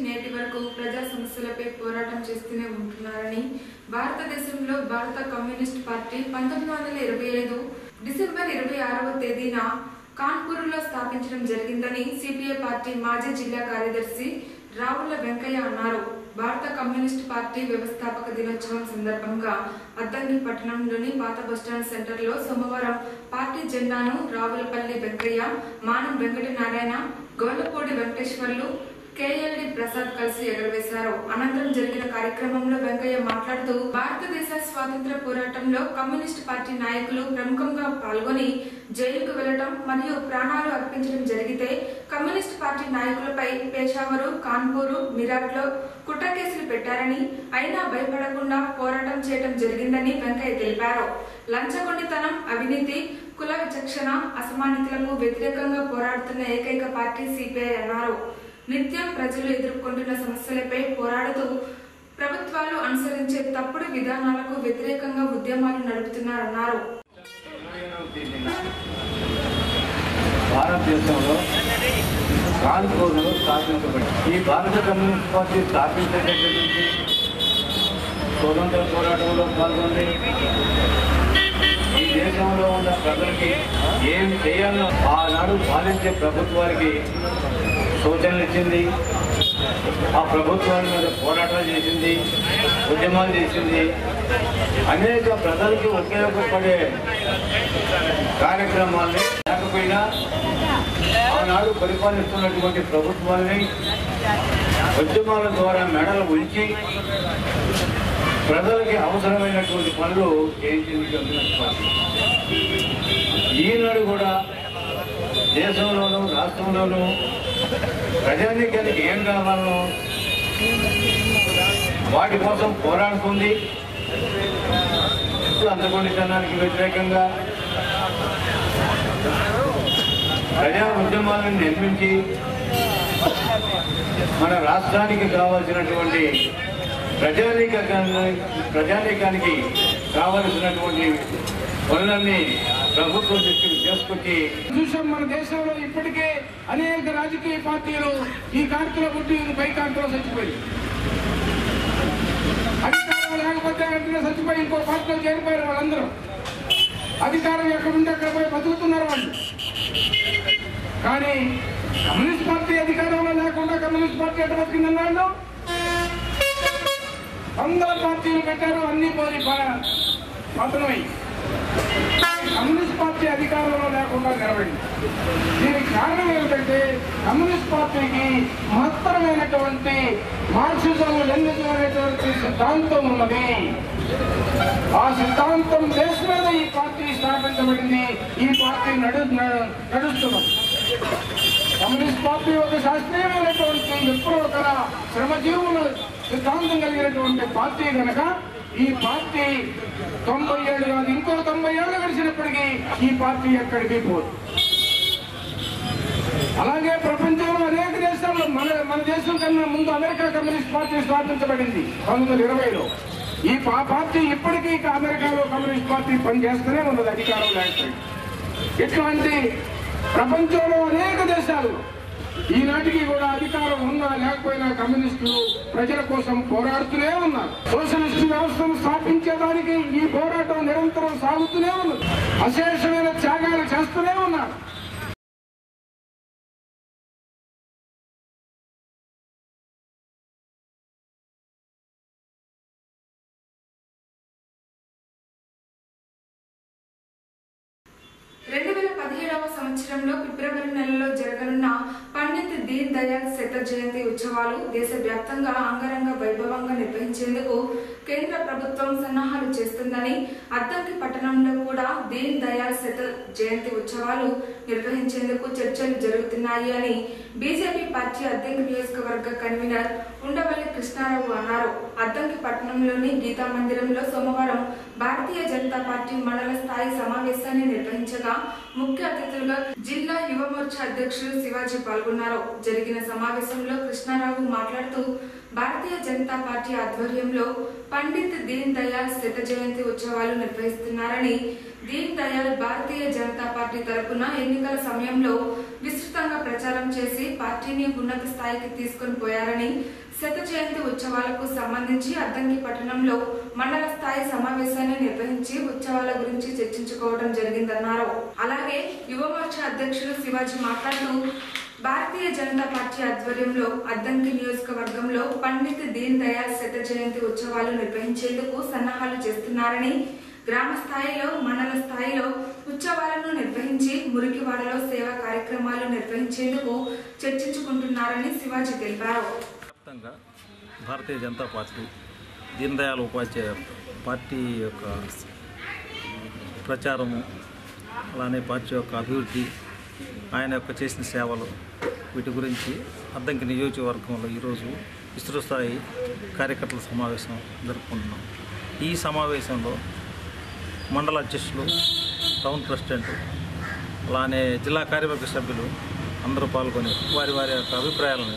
నేటి వరకు ప్రజా సమస్యలపై పోరాటం చేస్తూనే ఉంటున్నారని భారతదేశంలో భారత కమ్యూనిస్ట్ పార్టీ పంతొమ్మిది వందల ఇరవై ఐదు డిసెంబర్ ఇరవై ఆరవ తేదీన కాన్పూర్లో స్థాపించడం జరిగిందని సిపిఐ పార్టీ మాజీ జిల్లా కార్యదర్శి రావుల వెంకయ్య అన్నారు భారత కమ్యూనిస్ట్ పార్టీ వ్యవస్థాపక దినోత్సవం సందర్భంగా అద్దంకి పట్టణంలోని పాత బస్టాండ్ సెంటర్లో సోమవారం పార్టీ జెండాను రావులపల్లి వెంకయ్య మానం వెంకటనారాయణ గోలపూడి వెంకటేశ్వర్లు కేఎల్డి ప్రసాద్ కలిసి ఎగరవేశారు అనంతరం జరిగిన కార్యక్రమంలో వెంకయ్య మాట్లాడుతూ భారతదేశ స్వాతంత్ర పోరాటంలో కమ్యూనిస్ట్ పార్టీ నాయకులు ప్రముఖంగా పాల్గొని జైలుకు వెళ్లడం మరియు ప్రాణాలు అర్పించడం జరిగితే కమ్యూనిస్ట్ పార్టీ నాయకులపై పేషావరు కాన్పూరు మిరాట్లో కుట్ర కేసులు పెట్టారని అయినా భయపడకుండా పోరాటం చేయడం జరిగిందని వెంకయ్య తెలిపారు లంచగొండితనం అవినీతి కుల విచక్షణ అసమానతలకు వ్యతిరేకంగా పోరాడుతున్న ఏకైక పార్టీ సిపిఐ అన్నారు నిత్యం ప్రజలు ఎదుర్కొంటున్న సమస్యలపై పోరాడుతూ ప్రభుత్వాలు అనుసరించే తప్పుడు విధానాలకు వ్యతిరేకంగా ఉద్యమాలు నడుపుతున్నారన్నారు భారతదేశంలో కాన్పూర్లో స్థాపించబడింది ఈ భారత కమ్యూనిస్ట్ పార్టీ స్థాపించేటటువంటి స్వతంత్ర పోరాటంలో పాల్గొంది ఈ దేశంలో ఉన్న ప్రజలకి ఏం చేయాలో ఆనాడు పాలించే ప్రభుత్వానికి సూచనలు ఇచ్చింది ఆ ప్రభుత్వాల మీద పోరాటాలు చేసింది ఉద్యమాలు చేసింది అనేక ప్రజలకి ఉపయోగపడే కార్యక్రమాల్ని లేకపోయినా ఆనాడు పరిపాలిస్తున్నటువంటి ప్రభుత్వాల్ని ఉద్యమాల ద్వారా మెడలు ఉంచి ప్రజలకి అవసరమైనటువంటి పనులు చేయించింది కమ్యూనిస్ట్ పార్టీ ఈనాడు కూడా దేశంలోనూ రాష్ట్రంలోనూ ప్రజానీకానికి ఏం కావాలో వాటి కోసం పోరాడుతుంది అంతకొండితనానికి వ్యతిరేకంగా ప్రజా ఉద్యమాలను నిర్మించి మన రాష్ట్రానికి కావాల్సినటువంటి ప్రజానీకాన్ని ప్రజానీకానికి కావలసినటువంటి పనులన్నీ ప్రభుత్వం దృష్టికి చేసుకొచ్చి చూసాం మన దేశంలో ఇప్పటికే అనేక రాజకీయ పార్టీలు ఈ కార్తలో పుట్టి పై కార్తలో చచ్చిపోయి అధికారం లేకపోతే వెంటనే చచ్చిపోయి ఇంకో పార్టీలో చేరిపోయారు వాళ్ళందరూ అధికారం ఎక్కడ ఉంటే అక్కడ పోయి బతుకుతున్నారు వాళ్ళు కానీ కమ్యూనిస్ట్ పార్టీ అధికారంలో లేకుండా కమ్యూనిస్ట్ పార్టీ ఎట్ట బతికిందన్నాడు వందల పార్టీలు పెట్టారు అన్ని పోయి ప- పతనమై కమ్యూనిస్ట్ పార్టీ అధికారంలో లేకుండా నిలబడింది దీనికి కారణం ఏమిటంటే కమ్యూనిస్ట్ పార్టీకి మహత్తరమైనటువంటి మార్క్సిజం లెనిజం అనేటువంటి సిద్ధాంతం ఉన్నది ఆ సిద్ధాంతం దేశ మీద ఈ పార్టీ స్థాపించబడింది ఈ పార్టీ నడు న- నడుస్తున్నది కమ్యూనిస్ట్ పార్టీ ఒక శాస్త్రీయమైనటువంటి విప్లవకర శ్రమజీవుల సిద్ధాంతం కలిగినటువంటి పార్టీ కనుక ఈ పార్టీ తొంభై ఏళ్ళు కాదు ఇంకో తొంభై ఏళ్ళు గడిచినప్పటికీ ఈ పార్టీ ఎక్కడికి పోదు అలాగే ప్రపంచంలో అనేక దేశాల్లో మన మన దేశం కన్నా ముందు అమెరికా కమ్యూనిస్ట్ పార్టీ స్థాపించబడింది పంతొమ్మిది వందల ఇరవైలో ఈ పా- పార్టీ ఇప్పటికీ ఇక అమెరికాలో కమ్యూనిస్ట్ పార్టీ పనిచేస్తూనే ఉన్నది అధికారం లేకపోయి ఇట్లాంటి ప్రపంచంలో అనేక దేశాలు ఈనాటికి కూడా అధికారం ఉన్నా లేకపోయినా కమ్యూనిస్టులు ప్రజల కోసం పోరాడుతూనే ఉన్నారు సోషలిస్ట్ వ్యవస్థను స్థాపించేదానికి ఈ పోరాటం నిరంతరం సాగుతూనే ఉన్నది అశేషమైన త్యాగాలు చేస్తూనే ఉన్నారు రెండు వేల పదిహేడవ సంవత్సరంలో ఫిబ్రవరి నెలలో జరగనున్న పండిత్ దీన్ దయాళ్ శత జయంతి ఉత్సవాలు దేశవ్యాప్తంగా అంగరంగ వైభవంగా నిర్వహించేందుకు కేంద్ర ప్రభుత్వం సన్నాహాలు చేస్తుందని అద్దంకి పట్టణంలో కూడా దీన్ దయాళ్ శత జయంతి ఉత్సవాలు నిర్వహించేందుకు చర్చలు జరుగుతున్నాయి అని బీజేపీ పార్టీ అద్దంకి నియోజకవర్గ కన్వీనర్ ఉండవల్లి కృష్ణారావు అన్నారు అద్దంకి పట్టణంలోని గీతా మందిరంలో సోమవారం భారతీయ జనతా పార్టీ మండల స్థాయి సమావేశాన్ని నిర్వహించగా ముఖ్య అతిథులుగా జిల్లా యువ మోర్చా అధ్యక్షులు శివాజీ పాల్గొన్నారు జరిగిన సమావేశంలో కృష్ణారావు మాట్లాడుతూ భారతీయ జనతా పార్టీ ఆధ్వర్యంలో పండిత్ దీన్ దయాళ్ శత జయంతి ఉత్సవాలు నిర్వహిస్తున్నారని దీన్ దయాళ్ భారతీయ జనతా పార్టీ తరపున ఎన్నికల సమయంలో విస్తృతంగా ప్రచారం చేసి పార్టీని ఉన్నత స్థాయికి తీసుకొని పోయారని శత జయంతి ఉత్సవాలకు సంబంధించి అద్దంకి పట్టణంలో మండల స్థాయి సమావేశాన్ని నిర్వహించి ఉత్సవాల గురించి చర్చించుకోవడం జరిగిందన్నారు అలాగే యువ మోర్చా అధ్యక్షులు శివాజీ మాట్లాడుతూ భారతీయ జనతా పార్టీ ఆధ్వర్యంలో అద్దంకి నియోజకవర్గంలో పండిత్ దీన్ దయాళ్ శత జయంతి ఉత్సవాలు నిర్వహించేందుకు సన్నాహాలు చేస్తున్నారని గ్రామ స్థాయిలో మండల స్థాయిలో ఉత్సవాలను నిర్వహించి మురికివాడలో సేవా కార్యక్రమాలు నిర్వహించేందుకు చర్చించుకుంటున్నారని శివాజీ తెలిపారు వ్యాప్తంగా భారతీయ జనతా పార్టీ దీన్ దయాళ్ ఉపాధ్యాయ పార్టీ యొక్క ప్రచారము అలానే పార్టీ యొక్క అభివృద్ధి ఆయన యొక్క చేసిన సేవలు వీటి గురించి అద్దంకి నియోజకవర్గంలో ఈరోజు విస్తృత స్థాయి కార్యకర్తల సమావేశం జరుపుకుంటున్నాం ఈ సమావేశంలో మండల అధ్యక్షులు టౌన్ ప్రెసిడెంట్ అలానే జిల్లా కార్యవర్గ సభ్యులు అందరూ పాల్గొని వారి వారి యొక్క అభిప్రాయాలను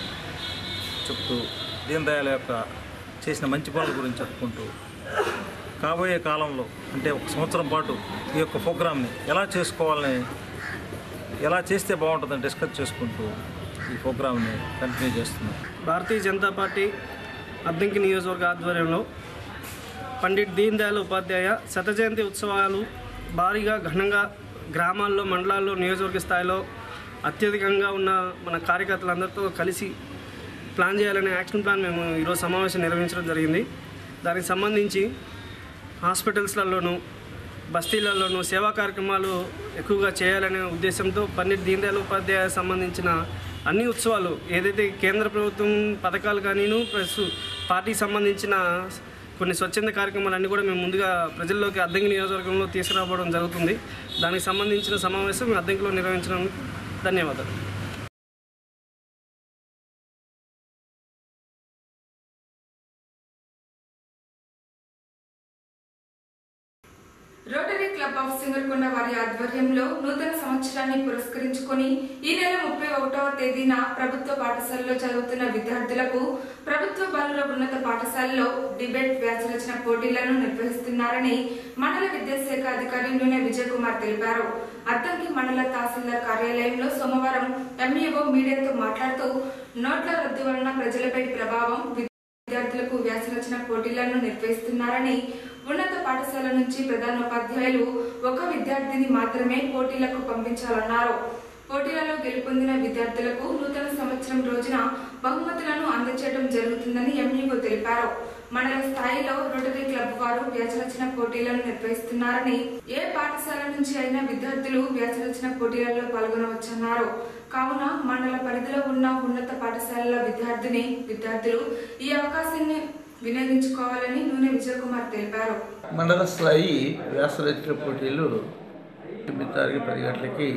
చెప్తూ దీన్ దయాళ్ యొక్క చేసిన మంచి పనుల గురించి చెప్పుకుంటూ కాబోయే కాలంలో అంటే ఒక సంవత్సరం పాటు ఈ యొక్క ప్రోగ్రామ్ని ఎలా చేసుకోవాలని ఎలా చేస్తే బాగుంటుందని డిస్కస్ చేసుకుంటూ ఈ ప్రోగ్రామ్ని కంటిన్యూ చేస్తున్నాం భారతీయ జనతా పార్టీ అద్దంకి నియోజకవర్గ ఆధ్వర్యంలో పండిట్ దీన్ దయాళ్ ఉపాధ్యాయ శత జయంతి ఉత్సవాలు భారీగా ఘనంగా గ్రామాల్లో మండలాల్లో నియోజకవర్గ స్థాయిలో అత్యధికంగా ఉన్న మన కార్యకర్తలందరితో కలిసి ప్లాన్ చేయాలనే యాక్షన్ ప్లాన్ మేము ఈరోజు సమావేశం నిర్వహించడం జరిగింది దానికి సంబంధించి హాస్పిటల్స్లలోనూ బస్తీలలోనూ సేవా కార్యక్రమాలు ఎక్కువగా చేయాలనే ఉద్దేశంతో పండిట్ దీన్ దయాళ్ ఉపాధ్యాయ సంబంధించిన అన్ని ఉత్సవాలు ఏదైతే కేంద్ర ప్రభుత్వం పథకాలు కానీను ప్లస్ పార్టీకి సంబంధించిన కొన్ని స్వచ్ఛంద కార్యక్రమాలు అన్నీ కూడా మేము ముందుగా ప్రజల్లోకి అద్దంకి నియోజకవర్గంలో తీసుకురావడం జరుగుతుంది దానికి సంబంధించిన సమావేశం అద్దంకిలో నిర్వహించడం ధన్యవాదాలు రోటరీ క్లబ్ ఆఫ్ సింగర్కొండ వారి ఆధ్వర్యంలో నూతన సంవత్సరాన్ని పురస్కరించుకొని ఈ నెల ముప్పై ఒకటవ తేదీన ప్రభుత్వ పాఠశాలలో చదువుతున్న విద్యార్థులకు ప్రభుత్వ బాలుర ఉన్నత పాఠశాలలో డిబేట్ వ్యాస రచన పోటీలను నిర్వహిస్తున్నారని మండల విద్యాశాఖ అధికారి నూనె విజయ్ కుమార్ తెలిపారు అద్దంకి మండల తహసీల్దార్ కార్యాలయంలో సోమవారం ఎంఈఓ మీడియాతో మాట్లాడుతూ నోట్ల రద్దు వలన ప్రజలపై ప్రభావం విద్యార్థులకు వ్యాస రచన పోటీలను నిర్వహిస్తున్నారని ఉన్నత పాఠశాల నుంచి ప్రధానోపాధ్యాయులు ఒక విద్యార్థిని మాత్రమే పోటీలకు పంపించాలన్నారు పోటీలలో గెలుపొందిన విద్యార్థులకు నూతన సంవత్సరం రోజున బహుమతులను అందజేయడం జరుగుతుందని ఎంఈఓ తెలిపారు మండల స్థాయిలో రోటరీ క్లబ్ వారు వ్యాసరచన పోటీలను నిర్వహిస్తున్నారని ఏ పాఠశాల నుంచి అయినా విద్యార్థులు వ్యాసరచన పోటీలలో పాల్గొనవచ్చన్నారు కావున మండల పరిధిలో ఉన్న ఉన్నత పాఠశాలల విద్యార్థిని విద్యార్థులు ఈ అవకాశాన్ని వినియోగించుకోవాలని నూనె విజయ్ కుమార్ తెలిపారు మండల స్థాయి వ్యాసరచన పోటీలు తొమ్మిది తారీఖు పది గంటలకి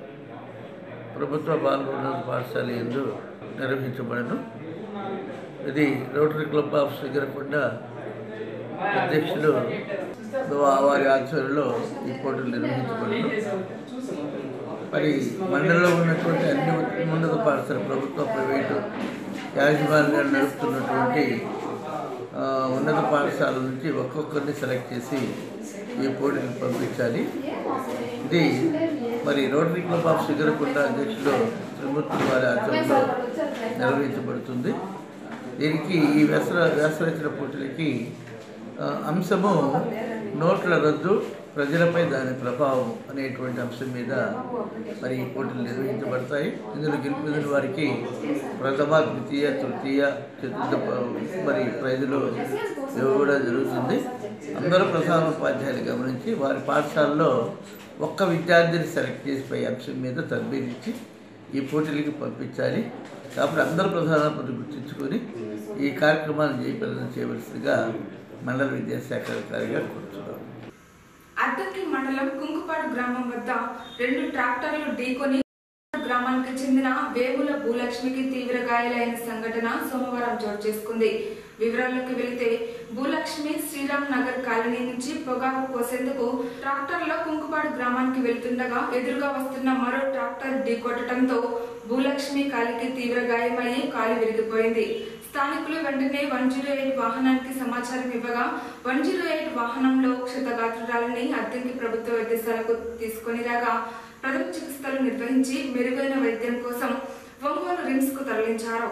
ప్రభుత్వ బాలబోధన పాఠశాల ఎందు నిర్వహించబడను ఇది రోటరీ క్లబ్ ఆఫ్ శ్రీగరకొండ అధ్యక్షులు వా- వారి ఆధ్వర్యంలో ఈ పోటీలు నిర్వహించబడను మరి మండలంలో ఉన్నటువంటి అన్ని ఉన్నత పాఠశాల ప్రభుత్వ ప్రైవేటు యాజమాన్యాలు నడుపుతున్నటువంటి ఆ, ఉన్నత పాఠశాల నుంచి ఒక్కొక్కరిని సెలెక్ట్ చేసి ఈ పోటీకి పంపించాలి ఇది మరి రోటరీ క్లబ్ ఆఫ్ సిగరకొండ అధ్యక్షులు త్రిమూర్తి వారి ఆధ్వర్యంలో నిర్వహించబడుతుంది దీనికి ఈ వ్యసర వ్యాసరచన పోటీలకి ఆ, అంశము నోట్ల రద్దు ప్రజలపై దాని ప్రభావం అనేటువంటి అంశం మీద మరి ఈ పోటీలు నిర్వహించబడతాయి ఇందులో గెలుపొందిన వారికి ప్రథమ ద్వితీయ తృతీయ చతుర్థ ప- మరి ప్రైజులు ఇవ్వడం జరుగుతుంది అందరూ ప్రధాన ఉపాధ్యాయులు గమనించి వారి పాఠశాలలో ఒక్క విద్యార్థిని సెలెక్ట్ చేసి పై అంశం మీద తర్బీదిచ్చి ఈ పోటీలకి పంపించాలి కాబట్టి అందరూ ప్రధానమంత్రి గుర్తించుకొని ఈ కార్యక్రమాన్ని జయప్రదం చేయవలసిందిగా మండల విద్యాశాఖ అధికారిగా కోరుతున్నాను అద్దంకి మండలం కుంకుపాడు గ్రామం వద్ద రెండు ట్రాక్టర్లు ఢీకొని గ్రామానికి చెందిన వేముల భూలక్ష్మికి తీవ్ర గాయాలైన సంఘటన సోమవారం చోటు చేసుకుంది వివరాల్లోకి వెళితే భూలక్ష్మి శ్రీరామ్ నగర్ కాలనీ నుంచి పొగాకు కోసేందుకు ట్రాక్టర్లో కుంకుపాడు గ్రామానికి వెళ్తుండగా ఎదురుగా వస్తున్న మరో ట్రాక్టర్ ఢీకొట్టడంతో భూలక్ష్మి కాలికి తీవ్ర గాయమయ్యి కాలు విరిగిపోయింది స్థానికులు వెంటనే వన్ జీరో ఎయిట్ వాహనానికి సమాచారం ఇవ్వగా వన్ జీరో ఎయిట్ వాహనంలో క్షతగాత్రురాలని అద్దెంకి ప్రభుత్వ వైద్యశాలకు తీసుకొని రాగా ప్రథమ చికిత్సలు నిర్వహించి మెరుగైన వైద్యం కోసం ఒంగోలు రిమ్స్ కు తరలించారు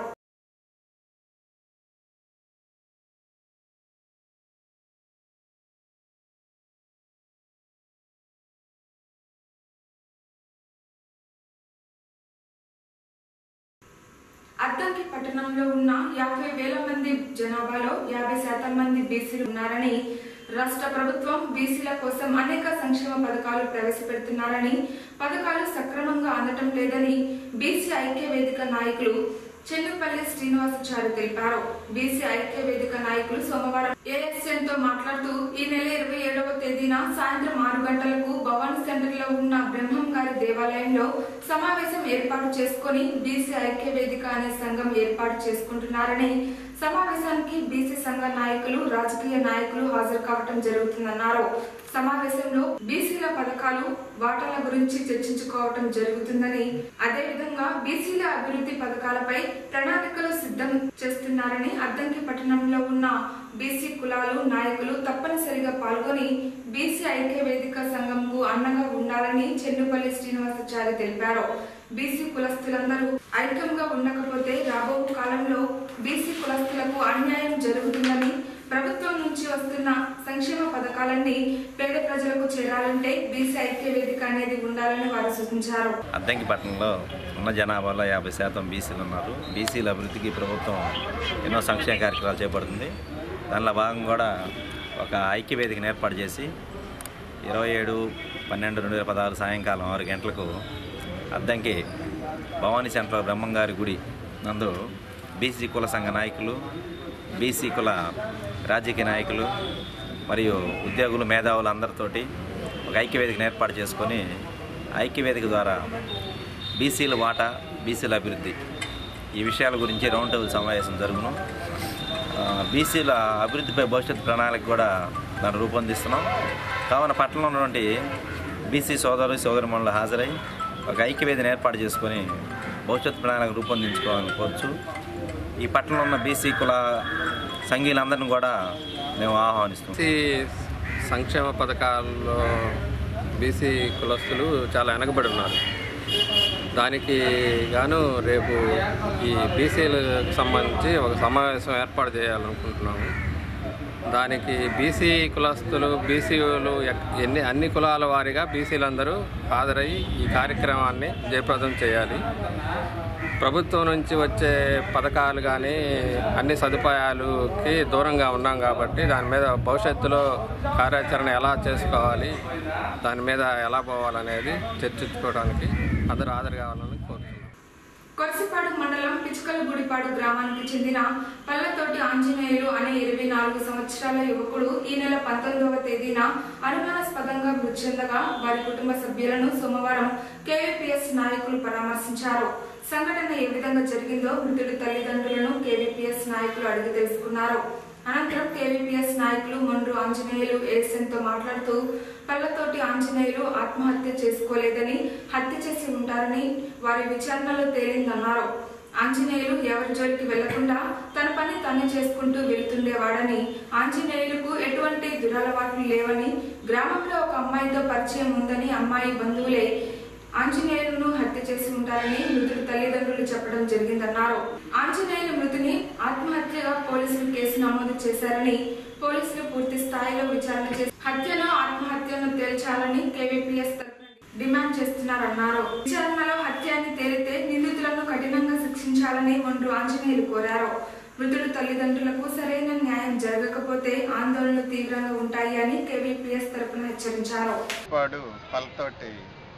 అద్దంకి పట్టణంలో ఉన్న యాభై వేల మంది జనాభాలో యాభై శాతం మంది బీసీలు ఉన్నారని రాష్ట్ర ప్రభుత్వం బీసీల కోసం అనేక సంక్షేమ పథకాలు ప్రవేశపెడుతున్నారని పథకాలు సక్రమంగా అందటం లేదని బీసీ ఐక్య వేదిక నాయకులు చెన్నుపల్లి శ్రీనివాసాచారి తెలిపారు బీసీ ఐక్య వేదిక నాయకులు సోమవారం ఏఎస్ఎన్ తో మాట్లాడుతూ ఈ నెల ఇరవై ఏడవ తేదీన సాయంత్రం ఆరు గంటలకు భవానీ సెంటర్ లో ఉన్న బ్రహ్మం గారి దేవాలయంలో సమావేశం ఏర్పాటు చేసుకుని బీసీ ఐక్య వేదిక అనే సంఘం ఏర్పాటు చేసుకుంటున్నారని సమావేశానికి బీసీ సంఘ నాయకులు రాజకీయ నాయకులు హాజరు కావటం జరుగుతుందన్నారు సమావేశంలో బీసీల పథకాలు వాటాల గురించి చర్చించుకోవటం జరుగుతుందని అదేవిధంగా బీసీల అభివృద్ధి పథకాలపై ప్రణాళికలు సిద్ధం చేస్తున్నారని అద్దంకి పట్టణంలో ఉన్న బీసీ కులాలు నాయకులు తప్పనిసరిగా పాల్గొని బీసీ ఐక్య వేదిక సంఘంకు అండగా ఉండాలని చెన్నుపల్లి శ్రీనివాసాచారి తెలిపారు బీసీ కులస్తులందరూ ఐక్యంగా ఉండకపోతే రాబో కాలంలో బీసీ కులస్తులకు అన్యాయం జరుగుతుందని ప్రభుత్వం నుంచి వస్తున్న సంక్షేమ పథకాలన్నీ పేద ప్రజలకు చేరాలంటే బీసీ ఐక్య వేదిక అనేది ఉండాలని వారు సూచించారు అద్దంకిపట్నంలో ఉన్న జనాభాలో యాభై శాతం బీసీలు ఉన్నారు బీసీల అభివృద్ధికి ప్రభుత్వం ఎన్నో సంక్షేమ కార్యక్రమాలు చేపడుతుంది దానిలో భాగంగా కూడా ఒక ఐక్య వేదికను ఏర్పాటు చేసి ఇరవై ఏడు పన్నెండు రెండు వేల పదహారు సాయంకాలం ఆరు గంటలకు అద్దంకి భవానీ సెంటర్ బ్రహ్మంగారి గుడి నందు బీసీ కుల సంఘ నాయకులు బీసీ కుల రాజకీయ నాయకులు మరియు ఉద్యోగులు మేధావులు అందరితోటి ఒక ఐక్యవేదికను ఏర్పాటు చేసుకొని ఐక్యవేదిక ద్వారా బీసీల వాటా బీసీల అభివృద్ధి ఈ విషయాల గురించి రౌండ్ టేబుల్ సమావేశం జరుగును ఆ, బీసీల అభివృద్ధిపై భవిష్యత్ ప్రణాళిక కూడా దాన్ని రూపొందిస్తున్నాం కావున పట్టణంలో ఉన్నటువంటి బీసీ సోదరు సోదరిమణులు హాజరై ఒక ఐక్యవేదిని ఏర్పాటు చేసుకొని భవిష్యత్ ప్రణాళిక రూపొందించుకోవాలని కోరుచు ఈ పట్టణంలో ఉన్న బీసీ కుల సంఘీయులందరినీ కూడా మేము ఆహ్వానిస్తున్నాం బీసీ సంక్షేమ పథకాల్లో బీసీ కులస్తులు చాలా వెనకబడి ఉన్నారు దానికి గాను రేపు ఈ బీసీలకు సంబంధించి ఒక సమావేశం ఏర్పాటు చేయాలనుకుంటున్నాము దానికి బీసీ కులస్తులు బీసీలు ఎక్- ఎన్ని అన్ని కులాల వారీగా బీసీలందరూ హాజరై ఈ కార్యక్రమాన్ని జయప్రదం చేయాలి ప్రభుత్వం నుంచి వచ్చే పథకాలు కానీ అన్ని సదుపాయాలకి దూరంగా ఉన్నాం కాబట్టి దాని మీద భవిష్యత్తులో కార్యాచరణ ఎలా చేసుకోవాలి దాని మీద ఎలా పోవాలనేది చర్చించుకోవడానికి అందరూ హాజరు కావాలని కోరుతున్నాను కొరసిపాడు మండలం పిచ్చుకలగూడిపాడు గ్రామానికి చెందిన పల్లెతోటి ఆంజనేయులు అనే ఇరవై నాలుగు సంవత్సరాల యువకుడు ఈ నెల పంతొమ్మిదవ తేదీన అనుమానాస్పదంగా మృతి చెందగా వారి కుటుంబ సభ్యులను సోమవారం కేవీపీఎస్ నాయకులు పరామర్శించారు సంఘటన ఏ విధంగా జరిగిందో మృతుడి తల్లిదండ్రులను కేవీపీఎస్ నాయకులు అడిగి తెలుసుకున్నారు అనంతరం కేవీపీఎస్ నాయకులు మొండ్రు ఆంజనేయులు ఏఎస్ఎన్ తో మాట్లాడుతూ పల్లతోటి ఆంజనేయులు ఆత్మహత్య చేసుకోలేదని హత్య చేసి ఉంటారని వారి విచారణలో తేలిందన్నారు ఆంజనేయులు ఎవరి జోలికి వెళ్లకుండా తన పని తను చేసుకుంటూ వెళ్తుండేవాడని ఆంజనేయులకు ఎటువంటి దురలవాట్లు లేవని గ్రామంలో ఒక అమ్మాయితో పరిచయం ఉందని అమ్మాయి బంధువులే ఆంజనేయులను హత్య చేసి ఉంటారని మృతుడి తల్లిదండ్రులు చెప్పడం జరిగిందన్నారు ఆంజనేయులు మృతిని ఆత్మహత్యగా పోలీసులు కేసు నమోదు చేశారని పోలీసులు పూర్తి స్థాయిలో విచారణ చేసి హత్యను ఆత్మహత్యను తేల్చాలని కేవీపీఎస్ తరఫున డిమాండ్ చేస్తున్నారన్నారు విచారణలో హత్య అని తేలితే నిందితులను కఠినంగా శిక్షించాలని ఒండ్రు ఆంజనేయులు కోరారు మృతుడు తల్లిదండ్రులకు సరైన న్యాయం జరగకపోతే ఆందోళనలు తీవ్రంగా ఉంటాయి అని కేవీపీఎస్ తరఫున హెచ్చరించారు వాడు పలతోటి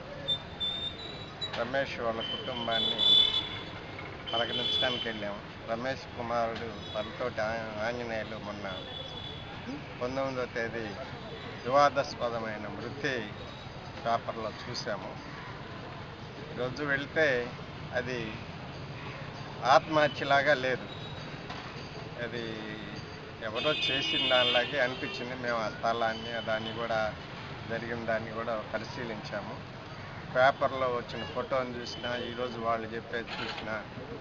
రమేష్ వాళ్ళ కుటుంబాన్ని పలకరించడానికి వెళ్ళాము రమేష్ కుమారుడు పలతోటి ఆ- ఆంజనేయులు మొన్న పంతొమ్మిదో తేదీ వివాదాస్పదమైన మృతి పేపర్లో చూసాము ఈరోజు వెళ్తే అది ఆత్మహత్యలాగా లేదు అది ఎవరో చేసిన దానిలాగే అనిపించింది మేము ఆ స్థలాన్ని దాన్ని కూడా జరిగిన దాన్ని కూడా పరిశీలించాము పేపర్లో వచ్చిన ఫోటోని చూసినా ఈరోజు వాళ్ళు చెప్పేది చూసినా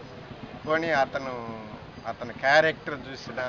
పోనీ అతను అతని క్యారెక్టర్ చూసినా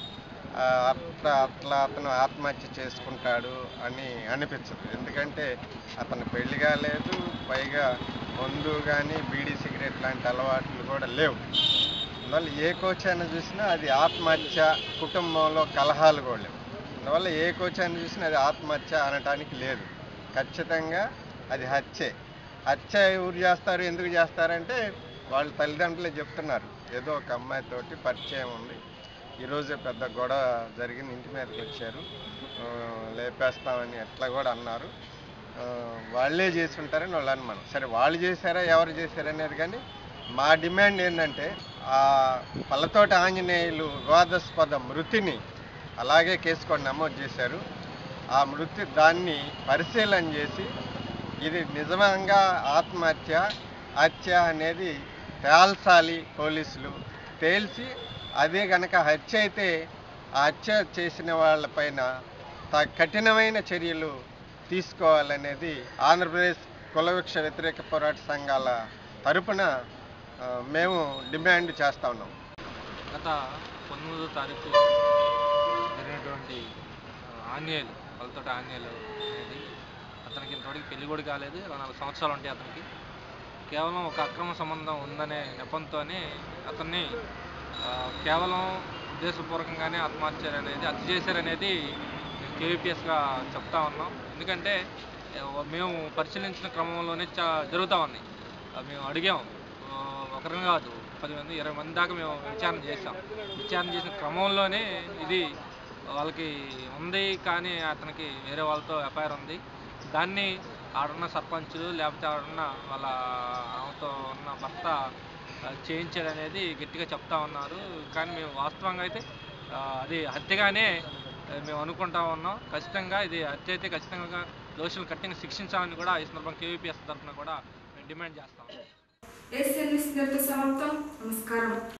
ఆ, అట్లా అట్లా అతను ఆత్మహత్య చేసుకుంటాడు అని అనిపించదు ఎందుకంటే అతను పెళ్లి కాలేదు పైగా మందు కానీ బీడీ సిగరెట్ లాంటి అలవాట్లు కూడా లేవు అందువల్ల ఏ కోచ్ అయినా చూసినా అది ఆత్మహత్య కుటుంబంలో కలహాలు కూడా లేవు అందువల్ల ఏ కోచ్ అయినా చూసినా అది ఆత్మహత్య అనటానికి లేదు ఖచ్చితంగా అది హత్యే హత్య ఎవరు చేస్తారు ఎందుకు చేస్తారంటే వాళ్ళ తల్లిదండ్రులే చెప్తున్నారు ఏదో ఒక అమ్మాయితోటి పరిచయం ఉంది ఈరోజే పెద్ద గొడవ జరిగింది ఇంటి మీదకి వచ్చారు ఆ, లేపేస్తామని ఎట్లా కూడా అన్నారు ఆ, వాళ్ళే చేసి ఉంటారని వాళ్ళు అనుమానం సరే వాళ్ళు చేశారా ఎవరు చేశారా అనేది కానీ మా డిమాండ్ ఏంటంటే ఆ పల్లతోట ఆంజనేయులు వివాదాస్పద మృతిని అలాగే కేసు కూడా నమోదు చేశారు ఆ మృతి దాన్ని పరిశీలన చేసి ఇది నిజంగా ఆత్మహత్య హత్య అనేది తేల్చాలి పోలీసులు తేల్చి అదే గనక హత్య అయితే ఆ హత్య చేసిన వాళ్ళపైన త- కఠినమైన చర్యలు తీసుకోవాలనేది ఆంధ్రప్రదేశ్ కులవృక్ష వ్యతిరేక పోరాట సంఘాల తరపున ఆ, మేము డిమాండ్ చేస్తా ఉన్నాం గత పంతొమ్మిదో తారీఖు జరిగినటువంటి ఆ, ఆంజనేయులు వాళ్ళతోటి ఆంజనేయులు అనేది అతనికి ఇంతవరకు పెళ్లి కూడా కాలేదు ఇరవై నాలుగు సంవత్సరాలు ఉంటాయి అతనికి కేవలం ఒక అక్రమ సంబంధం ఉందనే నెపంతోనే అతన్ని ఆ, కేవలం ఉద్దేశపూర్వకంగానే ఆత్మహత్య అనేది హత్య చేశారనేది కేవీపీఎస్గా చెప్తా ఉన్నాం ఎందుకంటే ఆ, మేము పరిశీలించిన క్రమంలోనే చా జరుగుతూ ఉన్నాయి ఆ, మేము అడిగాం ఆ, ఒకరిని కాదు పది మంది ఇరవై మంది దాకా మేము విచారణ చేసాం విచారణ చేసిన క్రమంలోనే ఇది వాళ్ళకి ఉంది కానీ అతనికి వేరే వాళ్ళతో ఎఫ్ఐఆర్ ఉంది దాన్ని ఆడున్న సర్పంచులు లేకపోతే ఆడున్న వాళ్ళ ఆమెతో ఉన్న భర్త ఆ, చేయించాడనేది గట్టిగా చెప్తా ఉన్నారు కానీ మేము వాస్తవంగా అయితే ఆ, అది హత్యగానే ఆ, మేము అనుకుంటా ఉన్నాం ఖచ్చితంగా ఇది హత్య అయితే ఖచ్చితంగా దోషులు కఠినంగా శిక్షించాలని కూడా ఈ సందర్భంగా కేవీపీఎస్ తరఫున కూడా మేము డిమాండ్ చేస్తాం ఎస్ఎన్ఎస్ సమాప్తం నమస్కారం